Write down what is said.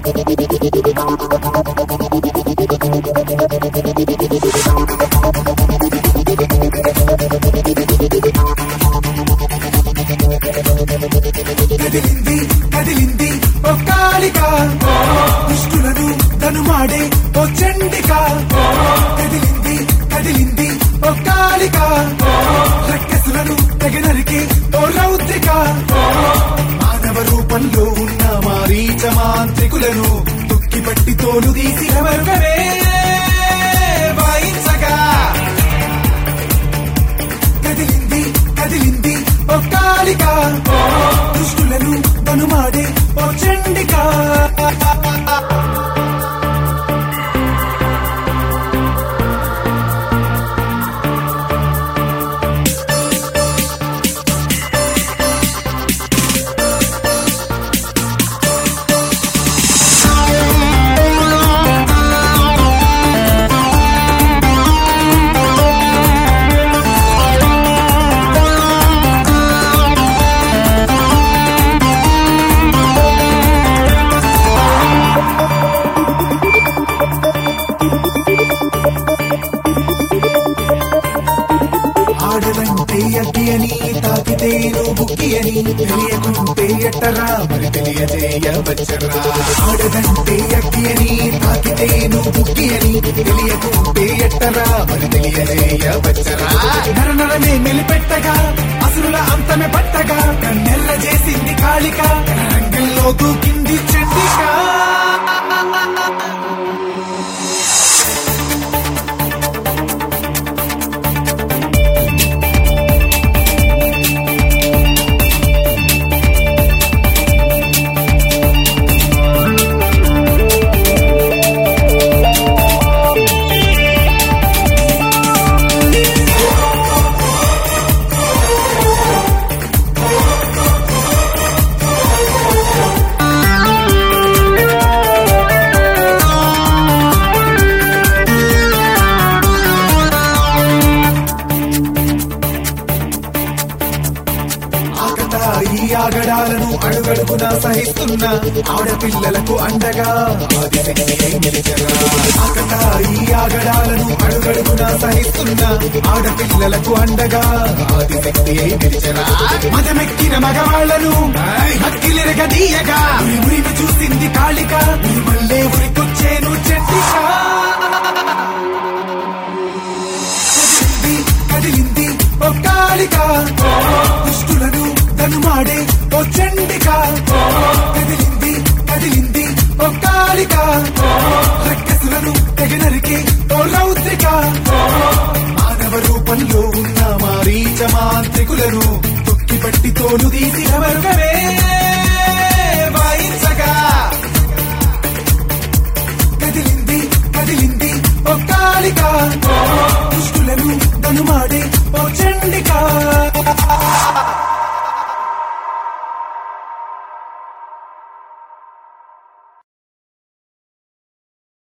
కదిలింది కదిలింది ఓ కాళిక దుష్టులను తనుమాడే ఓ చండిక కదిలింది కదిలింది ఓ కాళిక రక్కసులను తెగనరికి ఓ రౌద్రిక మానవ రూపంలో ఉన్న మారీచ మాంత్రికులను తుక్కి పట్టి తోలు తీసి రవర్గమే వాయించగా కదిలింది కదిలింది ఓ కాళిక దుష్టులను తనుమాడే ఓ చండిక ఆడదంటే అగ్గి అని తాకితే బుక్కి అని తెలియకుంటే ఎట్టరా మరి తెలియజేయవచ్చరా ఆడదంటే అగ్గి అని తాకితే బుక్కి అని తెలియకుంటే ఎట్టరా మరి తెలియజేయవచ్చరా నర నరమే మెలిపెట్టగా అసురుల అంతమే పట్టగా కన్నెల్ల చేసింది కాళిక రంగంలో దూకింది చండిక ఆకతా ఈ ఆగడాలను అడుగడుగునా సహిస్తున్న ఆడపిల్లలకు అండగా ఆదిశక్తి అయి నిలిచరా ఆకతా ఈ ఆగడాలను అడుగడుగునా సహిస్తున్న ఆడపిల్లలకు అండగా ఆదిశక్తి అయి నిలిచరా మదమెక్కిన మగవాళ్లను మక్కిలిరగదీయగా ఉరిమి చూసింది కాళిక మళ్ళీ ఉరికొచ్చేను చెట్టిక కదిలింది కదిలింది ఓ కాళిక దుష్టులను తనుమాడే ఓ చండిక కదిలింది కదిలింది ఓ కాళిక రక్కసులను తెగనరికి ఓ రౌద్రిక మానవ రూపంలో ఉన్న మారీచ మాంత్రికులను తొక్కి పట్టి తోలు తీసి ఎవరుగవే